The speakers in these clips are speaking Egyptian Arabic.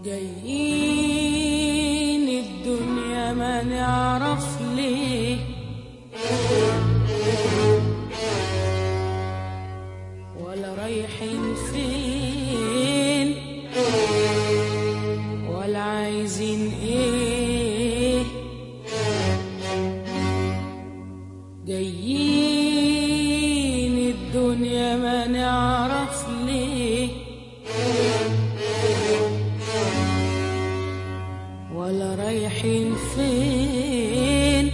جايين الدنيا ما نعرف ليه ولا رايحين فين ولا عايزين ايه جايين الدنيا ما نعرف ليه ولا رايحين فين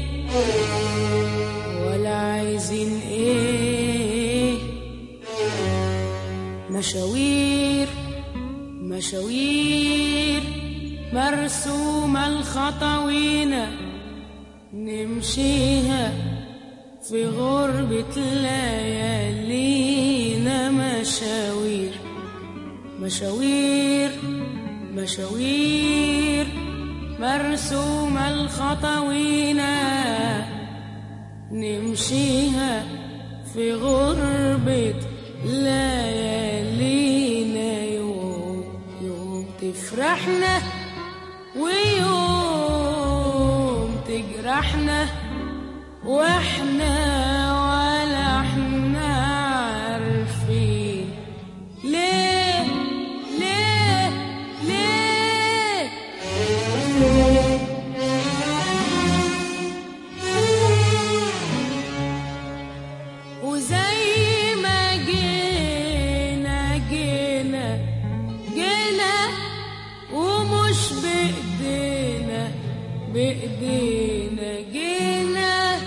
ولا عايزين ايه مشاوير مشاوير مرسومة الخطوينة نمشيها في غربة ليالينا مشاوير مشاوير مشاوير مرسومة الخطوينة نمشيها في غربة ليالينا يوم يوم تفرحنا ويوم تجرحنا واحنا ولا احنا عارفين ليه ليه ليه وزي ما جينا جينا جينا ومش بإيدينا بإيدينا جينا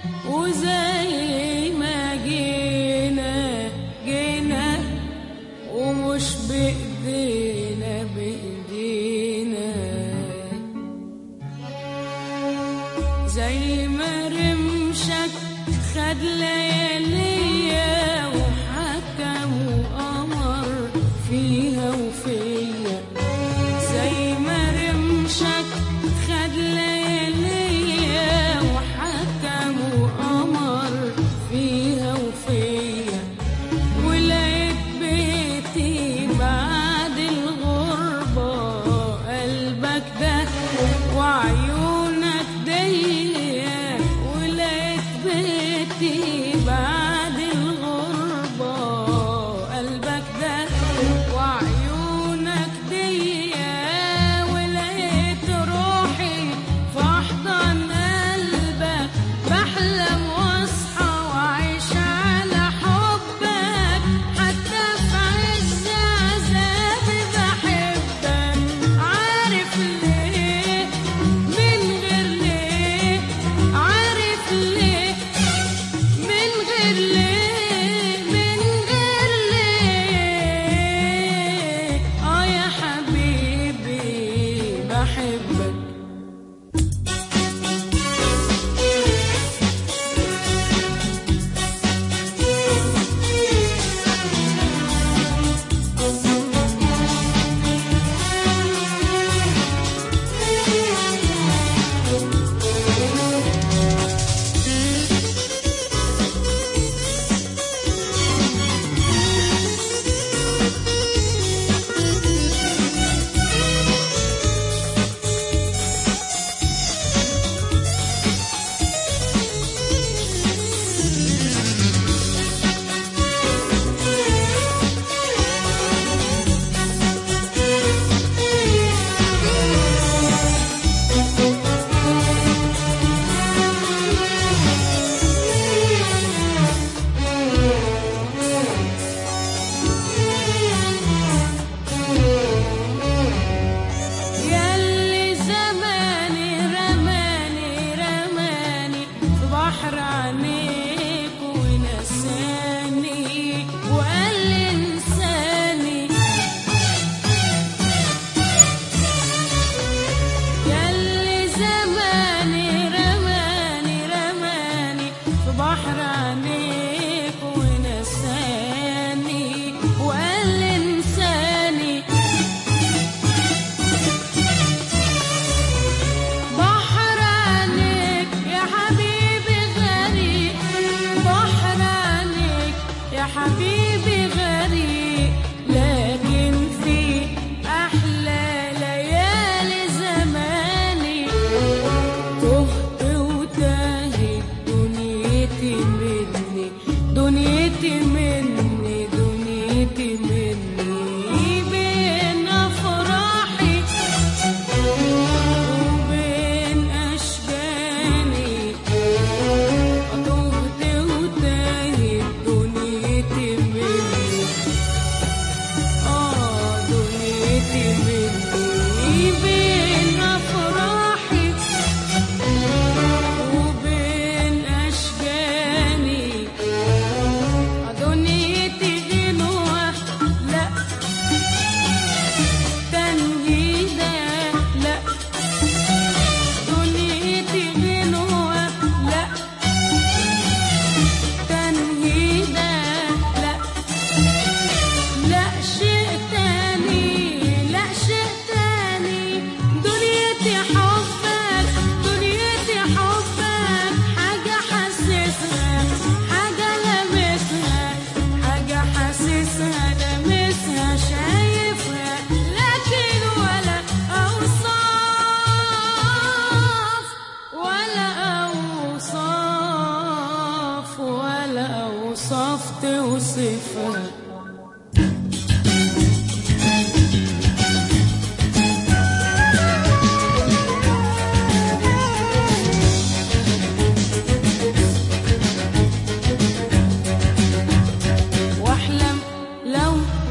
وزي ما جينا جينا ومش بإيدينا بإيدينا زي ما رمشك خد لياليا وحكم وأمر فيها وفيا زي ما رمشك خد لياليا وحكم وأمر فيها وفيا ولقيت بيتي بعد الغربة قلبك ده وعيونك ديا ولقيت بيتي بعد الغربة قلبك ده وعيونك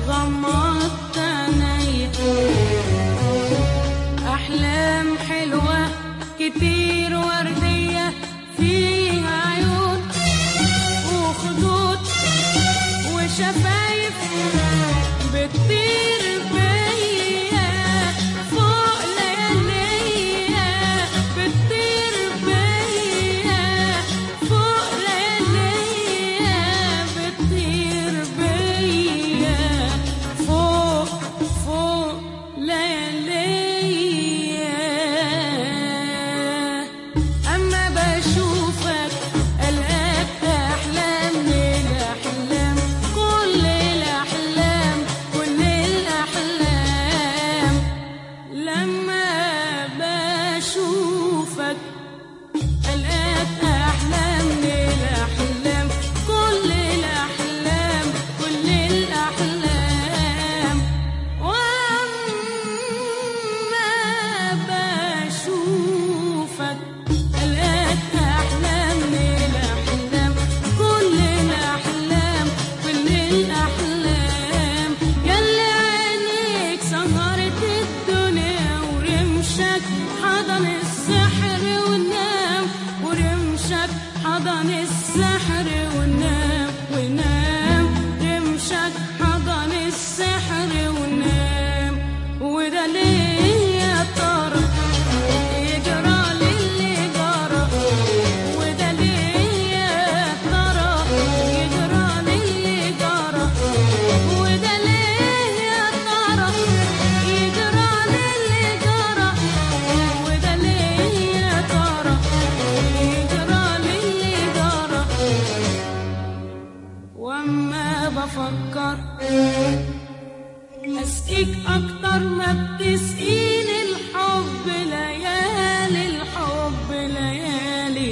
غمضت عينيا أحلام حلوة كتير وردية فيها عيون وخدود وشفايف بتطير بيا فوق لياليا بتطير بيا فوق لياليا بتطير بيا فوق فوق لياليا أما بشوفك ألقاك أحلام الأحلام كل الأحلام كل الأحلام لما بشوفك ألقاك أحلام الأحلام كل الأحلام كل الأحلام وأما بشوفك ألقاك أحلام الأحلام كل الأحلام كل الأحلام ياللي عينيك سهرت الدنيا ورمشك حضن السحر ونام ورمشك حضن السحر ونام ونام رمشك حضن السحر ونام وده ليه يا ترى يجرى للي جرى وده ليه يا ترى يجرى للي جرى وده ليه يا ترى يجرى للي جرى وده ليه يا ترى يجرى للي جرى واما بفكر اسقيك اكتر ما بتسقيني الحب ليالي الحب ليالي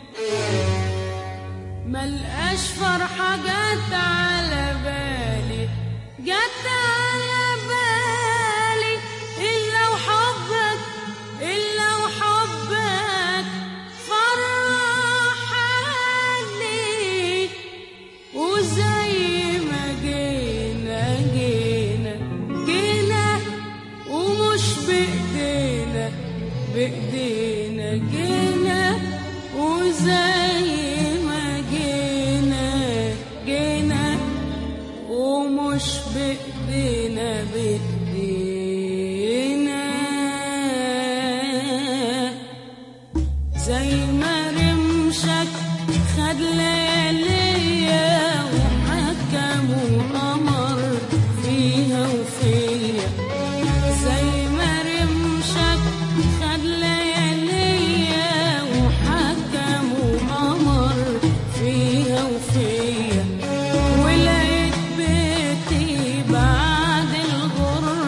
ملقاش فرحة جت على بالي جت على بالي إلا وحبك إلا وحبك فرحني وزي ما جينا جينا جينا ومش بإيدينا بإيدينا جينا وزي ما جينا جينا ومش بإيدينا بإيدينا زي ما رمشك خد لياليا وحكم وأمر فيها وفيا زي ما رمشك خد لياليا وحكم وأمر فيها وفيا ولقيت بيتي بعد الغربة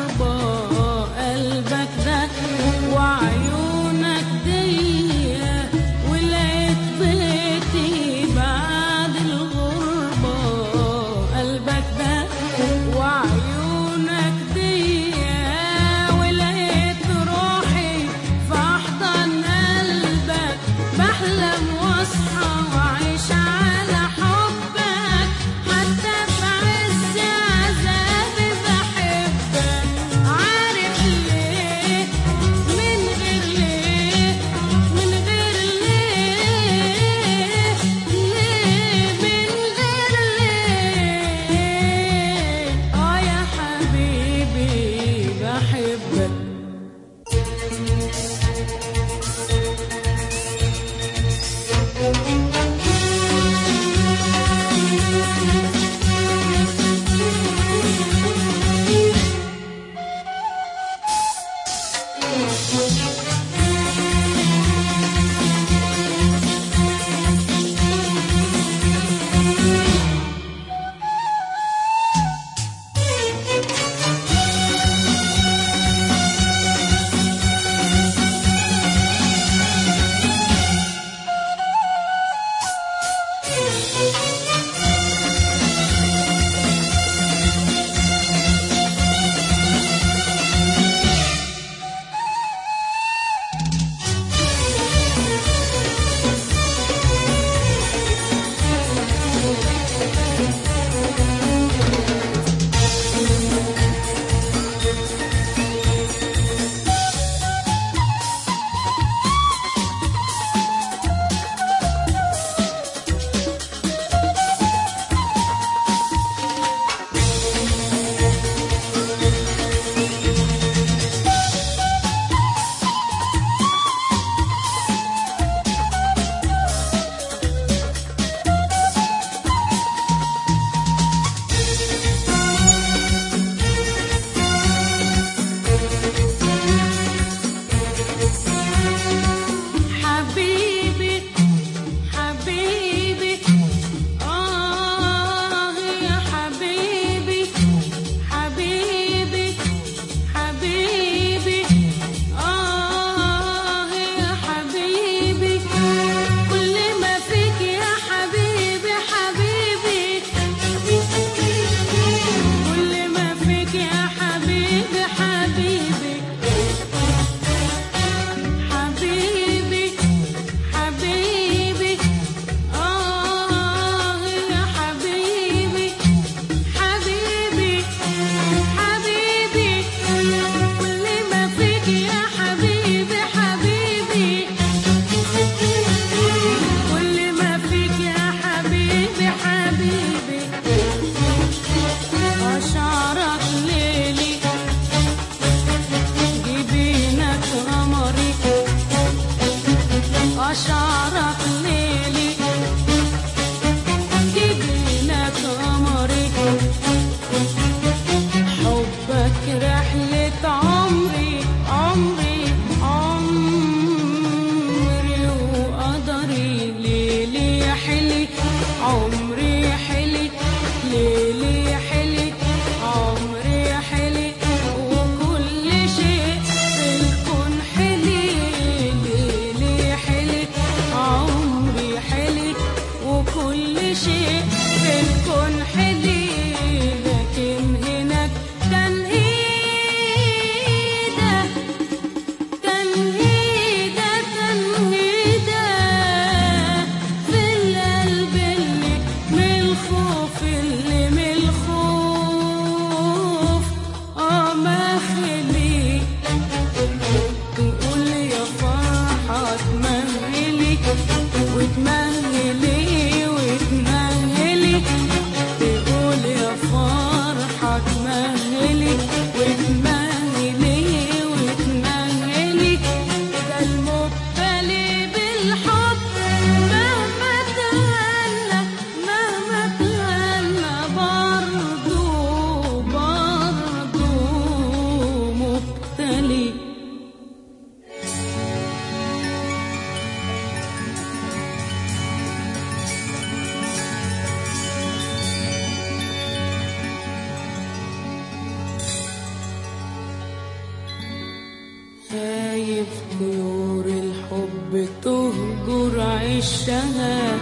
الحب تهجر عشها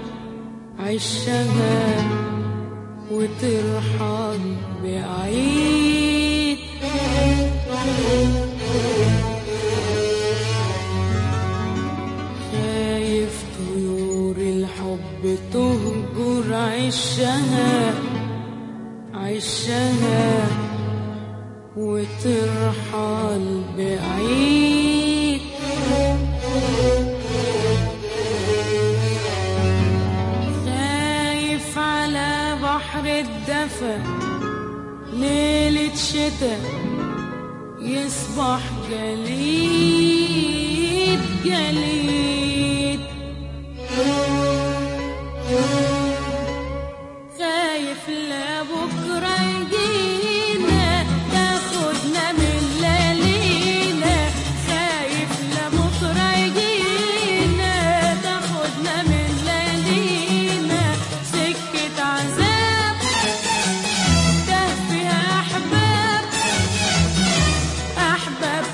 عشها وترحل بعيد خايف طيور الحب تهجر عشها عشها وترحل بعيد خايف على بحر الدفا ليلة شتا يصبح جليد جليد خايف لبكرة يجينا تاخدنا من ليالينا خايف لبكرة يجينا تاخدنا من ليالينا سكة عذاب ده فيها أحباب أحباب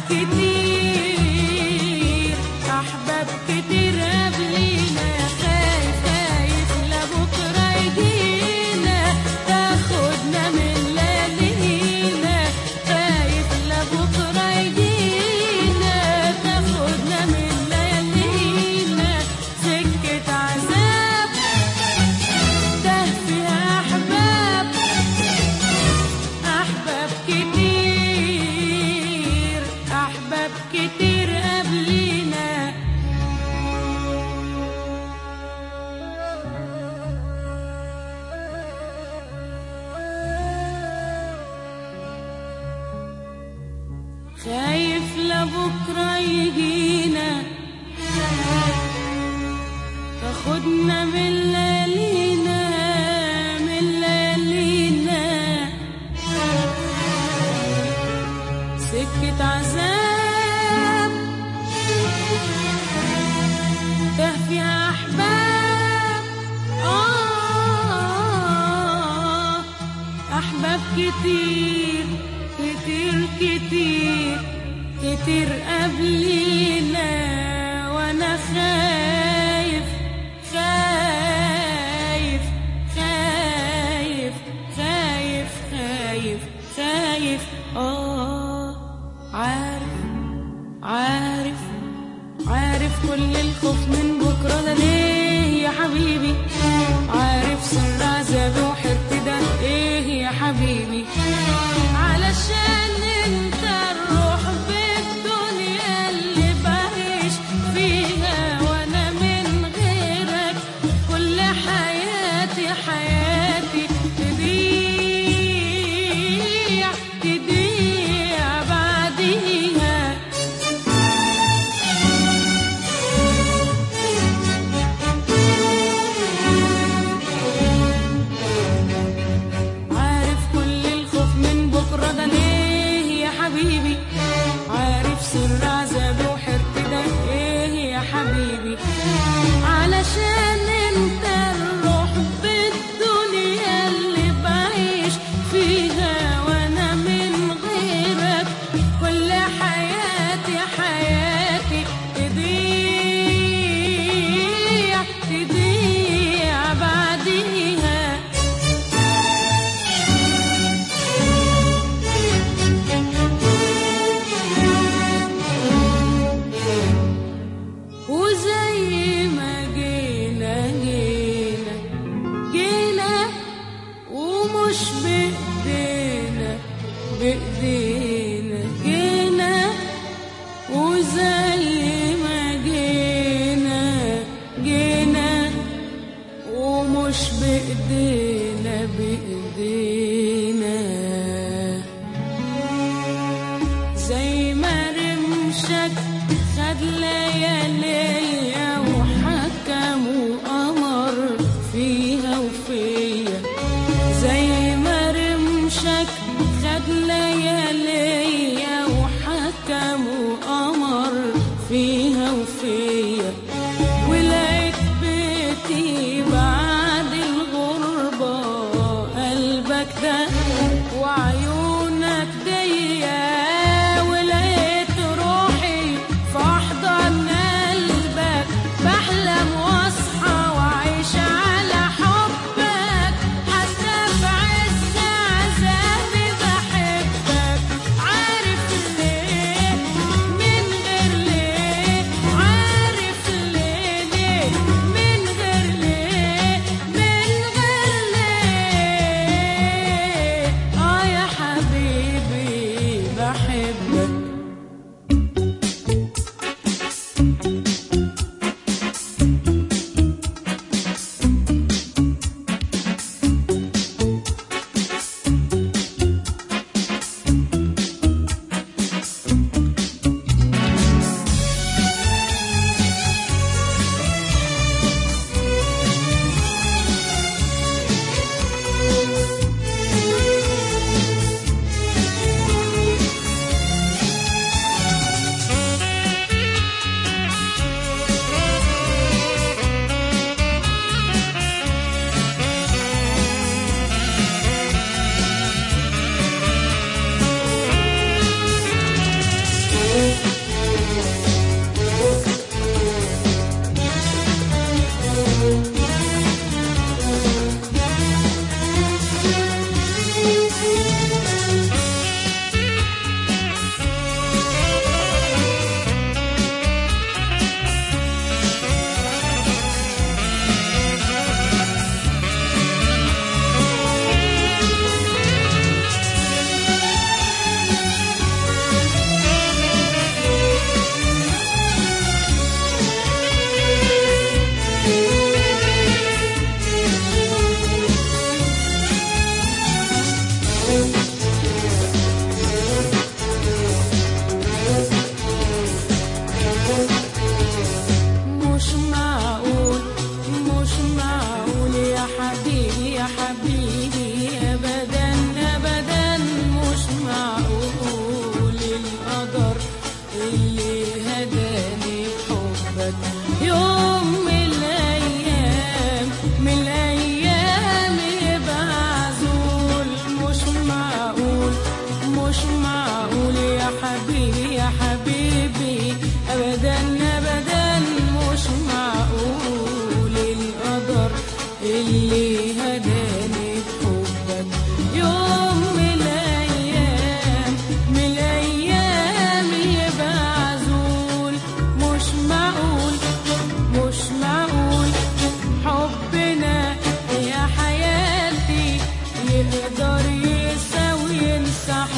كتير أحباب كتير قبلينا خايف خايف لبكرة يجينا تاخدنا من ليالينا خايف لبكرة يجينا تاخدنا من ليالينا سكة عذاب ده فيها أحباب أحباب كتير أحباب كتير قبلينا خايف لبكرة يجينا تاخدنا من ليالينا من ليالينا سكة عذاب ده فيها أحباب آه أحباب كتير كتير كتير كتير قبلينا وأنا خايف خايف خايف خايف خايف خايف آه عارف عارف عارف كل الخوف من بكرة ده ليه يا حبيبي عارف سر عذابي وحيرتي ده ايه يا حبيبي علشان انت الروح بالدنيا اللي بعيش فيها وانا من غيرك كل حياتي حياتي تضيع تضيع بعديها عارف كل الخوف من بكرة ده ليه يا حبيبي عارف سر عذابي وحيرتي ده ايه يا حبيبي علشان انت الروح بالدنيا اللي بعيش فيها وانا من غيرك كل حياتي حياتي تضيع تضيع بعديها وزي ما جينا جينا جينا ومش بإيدينا بإيدينا جينا وزي ما جينا جينا ومش بإيدينا بإيدينا زي ما رمشك خد لياليا وحكم وأمر فيها وفيا زي ما رمشك خد لياليا وحكم وأمر فيها وفيا ولقيت بيتي بعد الغربة قلبك ده وعيونك ضيق ولقيت روحي في أحضن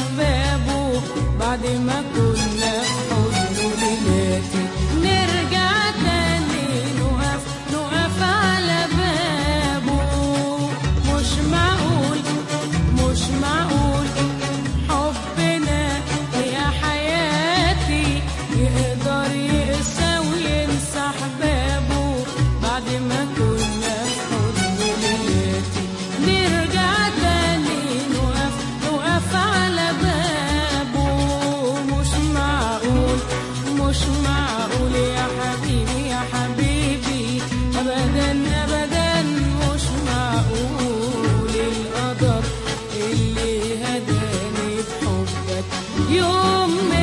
أحبابه بعد ما كنا في حضنه دلوقتي نرجع تاني نقف نقف على بابه مش معقول مش معقول حبنا يا حياتي يقدر يقسى وينسى أحبابه بعد ما كنا في حضنه دلوقتي نرجع تاني نقف نقف على بابه مش معقول مش معقول يا حبيبي يا حبيبي أبدا أبدا مش معقول القدر اللي هداني بحبك يوم